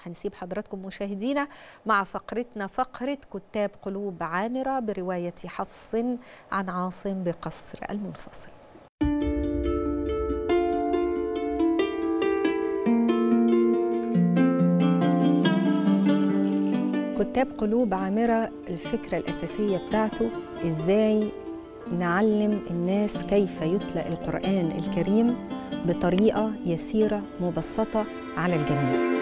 هنسيب حضراتكم مشاهدينا مع فقرتنا فقرة كتاب قلوب عامرة برواية حفص عن عاصم بقصر المنفصل كتاب قلوب عامرة الفكرة الأساسية بتاعته إزاي نعلم الناس كيف يتلى القرآن الكريم بطريقة يسيرة مبسطة على الجميع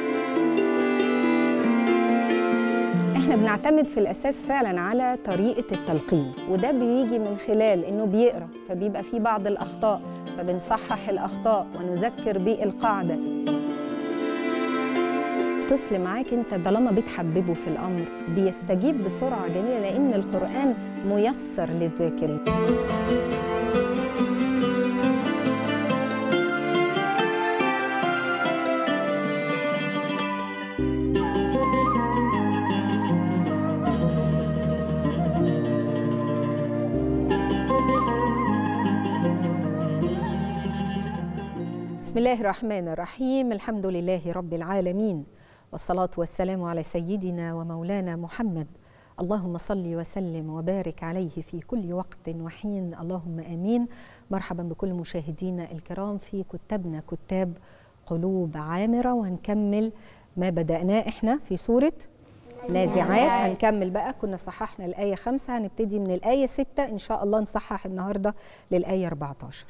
احنا بنعتمد في الاساس فعلا على طريقه التلقين وده بيجي من خلال انه بيقرا فبيبقى فيه بعض الاخطاء فبنصحح الاخطاء ونذكر بالقاعده طفل معاك انت طالما بتحببه في الامر بيستجيب بسرعه جميله لان القران ميسر للذاكرين بسم الله الرحمن الرحيم الحمد لله رب العالمين والصلاة والسلام على سيدنا ومولانا محمد اللهم صل وسلم وبارك عليه في كل وقت وحين اللهم امين مرحبا بكل مشاهدينا الكرام في كتابنا كتاب قلوب عامره وهنكمل ما بدأناه احنا في سوره نازعات هنكمل بقى كنا صححنا الآية خمسة هنبتدي من الآية ستة إن شاء الله نصحح النهاردة للآية 14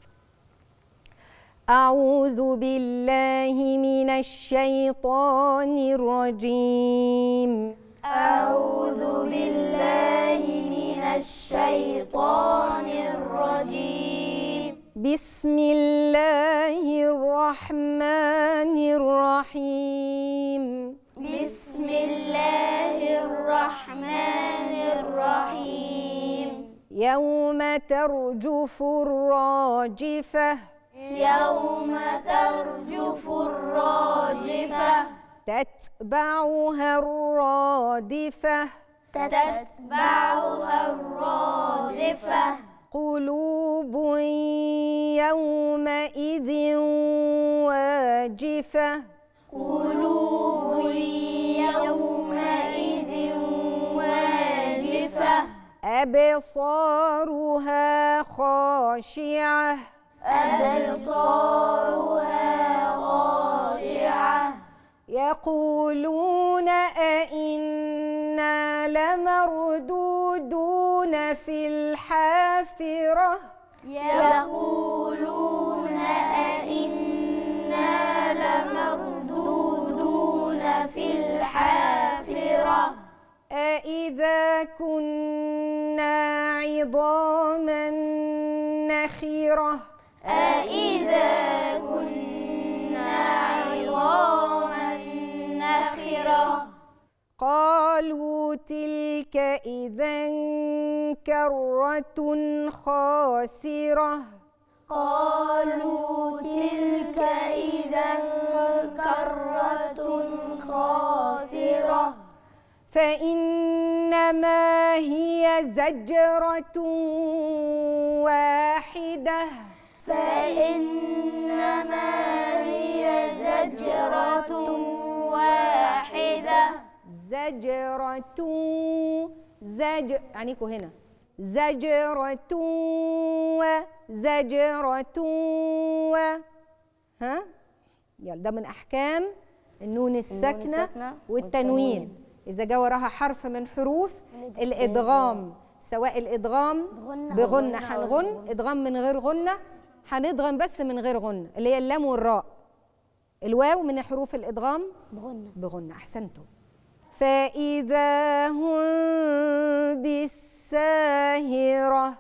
أعوذ بالله من الشيطان الرجيم أعوذ بالله من الشيطان الرجيم بسم الله الرحمن الرحيم بسم الله الرحمن الرحيم يوم ترجف الراجفة يوم ترجف الراجفة تتبعها الرادفة تتبعها الرادفة قلوب يومئذ واجفة قلوب يومئذ واجفة أبصارها خاشعة أبصارها خاشعة يقولون أئنا لمردودون في الحافرة يقولون أئنا لمردودون في الحافرة أإذا كنا عظاما نخرة أإذا كنا عظاما نخرة قالوا تلك إذا كرة خاسرة قالوا تلك إذا كرة خاسرة فإنما هي زجرة واحدة فإنما هي زجرة واحدة زجرة زج عنيكوا هنا زجرة وزجرة و ها يلا ده من أحكام النون الساكنة الساكنة والتنوين إذا جاء وراها حرف من حروف الإدغام سواء الإدغام بغنة هنغن إدغام من غير غنة هندغم بس من غير غنة اللي هي اللام والراء الواو من حروف الإدغام بغنى بغنة أحسنتم فإذا هم بالساهرة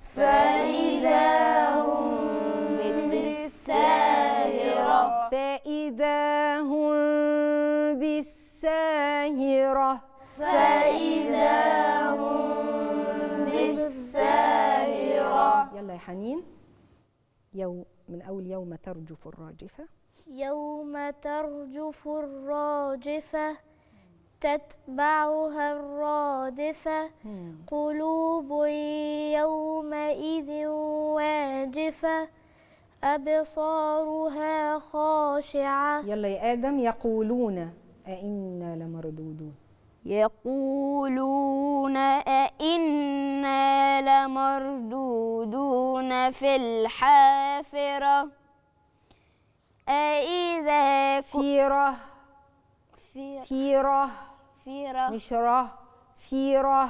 فإذا هم بالساهرة فإذا هم بالساهرة فإذا هم بالساهرة يلا يا حنين يوم من أول يوم ترجف الراجفة يوم ترجف الراجفة تتبعها الرادفة قلوب يومئذ واجفة أبصارها خاشعة يلا يا آدم يقولون أئنا لمردودون يقولون أئنا لمردودون في الحافرة أإذا فيرة كفر فيرة مش ره فيرة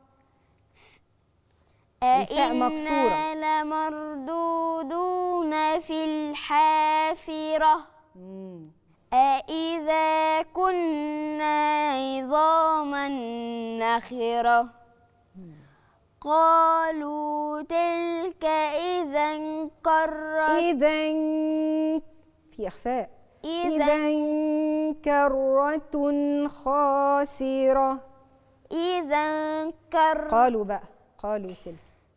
الفاء مكسورة. أئنا لمردودون في الحافرة مم. أإذا كنا عظاما نخرة قالوا تلك إذا كرة إذا في إخفاء إذا إذا كرة خاسرة إذا كر قالوا بقى قالوا تلك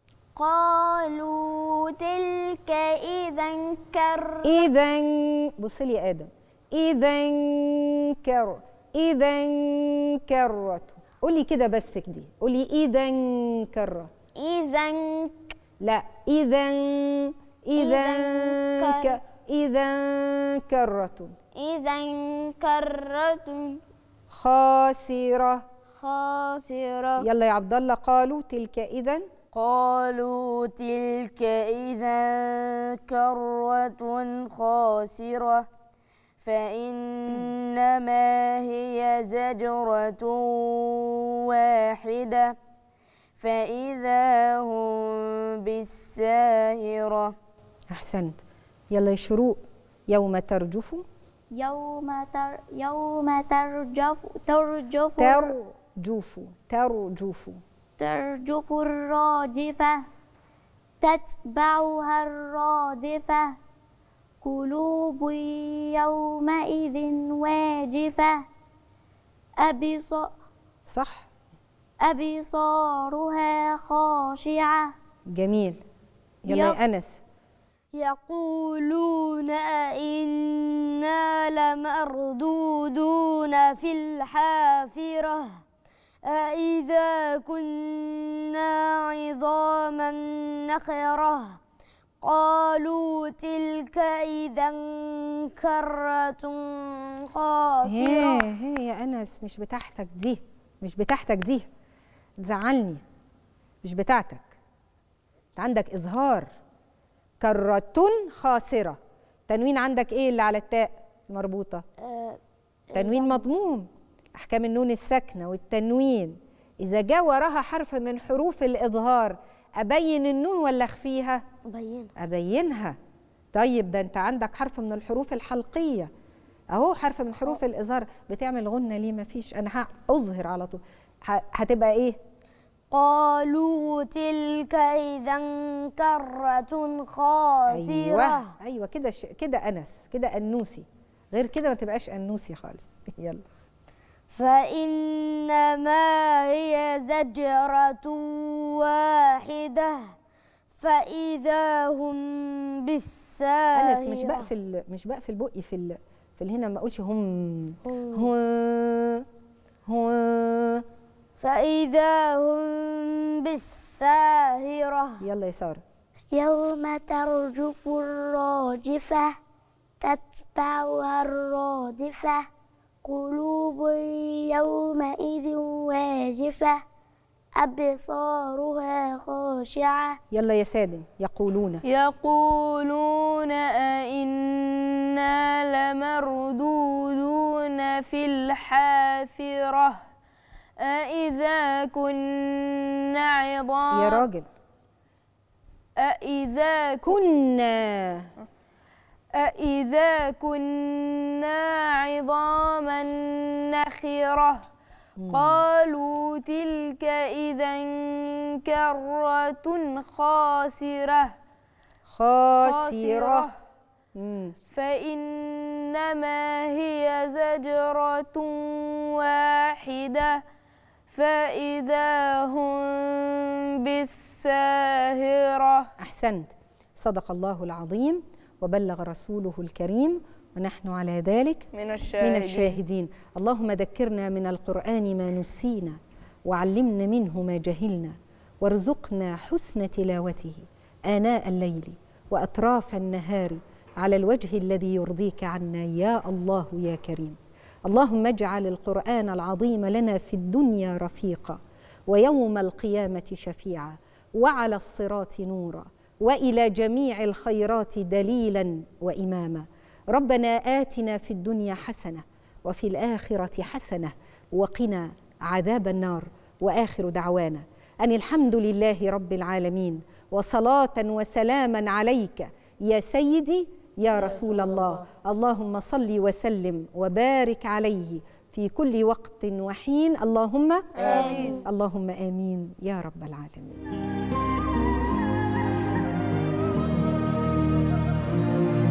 قالوا تلك إذا كر إذا بص لي يا آدم إذا كر إذا كرة قولي كده بس كده قولي إذا كرة إذا لا إذا إذا إذا كر- ك إذا كرة إذا كرة خاسرة خاسرة يلا يا عبد الله قالوا تلك إذا قالوا تلك إذا كرة خاسرة فإنما هي زجرة واحدة فإذا هم بالساهرة أحسنت يلا يا شروق يوم ترجف يوم تر يوم ترجف ترجف ترجف ترجف ترجف الراجفة تتبعها الرادفة قلوب يومئذ واجفة أبص صح أبصارها خاشعة جميل يلا يلا. يا أنس يقولون أئنا لمردودون في الحافرة أإذا كنا عظاما نخرة قالوا تلك إذا كرة خاسرة هي هي يا أنس مش بتاعتك دي مش بتاعتك دي تزعلني مش بتاعتك انت عندك إظهار كرة خاسرة تنوين عندك إيه اللي على التاء المربوطة تنوين مضموم أحكام النون الساكنة والتنوين إذا جاء وراها حرف من حروف الإظهار أبين النون ولا أخفيها؟ بين أبينها طيب ده أنت عندك حرف من الحروف الحلقية أهو حرف من حروف الإظهار بتعمل غنة ليه مفيش أنا هأظهر على طول ه- هتبقى إيه؟ قالوا تلك إذا كرة خاسرة أيوه أيوه كده ش... كده أنس كده أنوسي غير كده ما تبقاش أنوسي خالص يلا فإنما هي زجرة واحدة فإذا هم بالساهرة أنس مش بقفل مش بقفل بقي في ال... في ال- هنا ما أقولش هم هم. هو هو فإذا هم بالساهرة يلا يا سارة يوم ترجف الراجفة تتبعها الرادفة قلوب يومئذ واجفة أبصارها خاشعة يلا يا سادم يقولون يقولون أئنا لمردودون في الحافرة أإذا كنا عظام يا راجل أإذا كنا أإذا كنا عظاما نخرة قالوا تلك إذا كرة خاسرة خاسرة مم. فإنما هي زجرة واحدة فإذا هم بالساهرة أحسنت صدق الله العظيم وبلغ رسوله الكريم ونحن على ذلك من الشاهدين, من الشاهدين اللهم ذكرنا من القرآن ما نسينا وعلمنا منه ما جهلنا وارزقنا حسن تلاوته آناء الليل وأطراف النهار على الوجه الذي يرضيك عنا يا الله يا كريم اللهم اجعل القرآن العظيم لنا في الدنيا رفيقا ويوم القيامة شفيعا وعلى الصراط نورا والى جميع الخيرات دليلا واماما ربنا اتنا في الدنيا حسنه وفي الاخره حسنه وقنا عذاب النار واخر دعوانا ان الحمد لله رب العالمين وصلاه وسلاما عليك يا سيدي يا رسول الله اللهم صل وسلم وبارك عليه في كل وقت وحين اللهم آمين اللهم امين يا رب العالمين